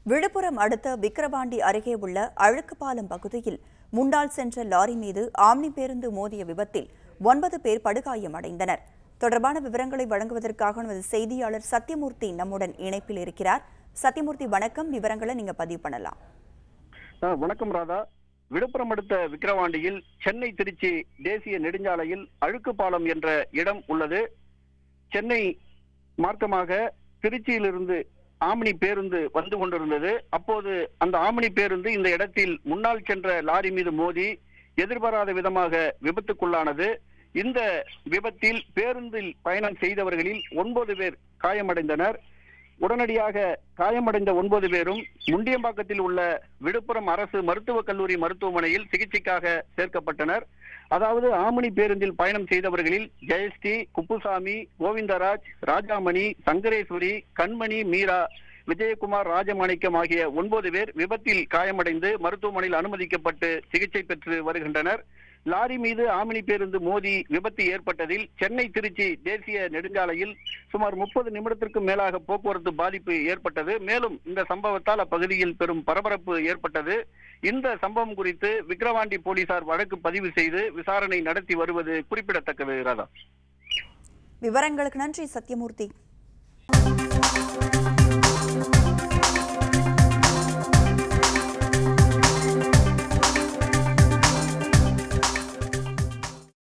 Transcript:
விழுப்புரம் அடுத்த விக்கிரவாண்டி அருகே உள்ள அழுக்குப்பாலம் பகுதியில் முண்டால் சென்ற லாரி மீது ஆம்னி பேருந்து மோதிய விபத்தில் ஒன்பது பேர் படுகாயமடைந்தனர் தொடர்பான விவரங்களை வழங்குவதற்காக நமது செய்தியாளர் சத்யமூர்த்தி நம்முடன் இணைப்பில் இருக்கிறார் சத்யமூர்த்தி வணக்கம் விவரங்களை நீங்க பதிவு பண்ணலாம் ஆ, வணக்கம் ராதா விழுப்புரம் அடுத்த விக்கிரவாண்டியில் சென்னை திருச்சி தேசிய நெடுஞ்சாலையில் அழுக்குப்பாலம் என்ற இடம் உள்ளது சென்னை மார்க்கமாக திருச்சியிலிருந்து ஆம்னி பேருந்து வந்து கொண்டிருந்தது அப்போது அந்த ஆம்னி பேருந்து இந்த இடத்தில் முன்னால் சென்ற லாரி மீது மோதி எதிர்பாராத விதமாக விபத்துக்குள்ளானது இந்த விபத்தில் பேருந்தில் பயணம் செய்தவர்களில் ஒன்பது பேர் காயமடைந்தனர் உடனடியாக காயமடைந்த ஒன்பது பேரும் முண்டியம்பாக்கத்தில் உள்ள விழுப்புரம் அரசு மருத்துவக் கல்லூரி மருத்துவமனையில் சிகிச்சைக்காக சேர்க்கப்பட்டனர் அதாவது ஆமணி பேருந்தில் பயணம் செய்தவர்களில் ஜெயஸ்ரீ குப்புசாமி கோவிந்தராஜ் ராஜாமணி சங்கரேஸ்வரி கண்மணி மீரா விஜயகுமார் ராஜமாணிக்கம் ஆகிய ஒன்பது பேர் விபத்தில் காயமடைந்து மருத்துவமனையில் அனுமதிக்கப்பட்டு சிகிச்சை பெற்று வருகின்றனர் லாரி மீது ஆமினி பேருந்து மோதி விபத்து ஏற்பட்டதில் சென்னை திருச்சி தேசிய நெடுஞ்சாலையில் சுமார் முப்பது நிமிடத்திற்கும் மேலாக போக்குவரத்து பாதிப்பு ஏற்பட்டது மேலும் இந்த சம்பவத்தால் அப்பகுதியில் பெரும் பரபரப்பு ஏற்பட்டது இந்த சம்பவம் குறித்து விக்கிரவாண்டி போலீசார் வழக்கு பதிவு செய்து விசாரணை நடத்தி வருவது குறிப்பிடத்தக்கது ராதா விவரங்களுக்கு நன்றி சத்யமூர்த்தி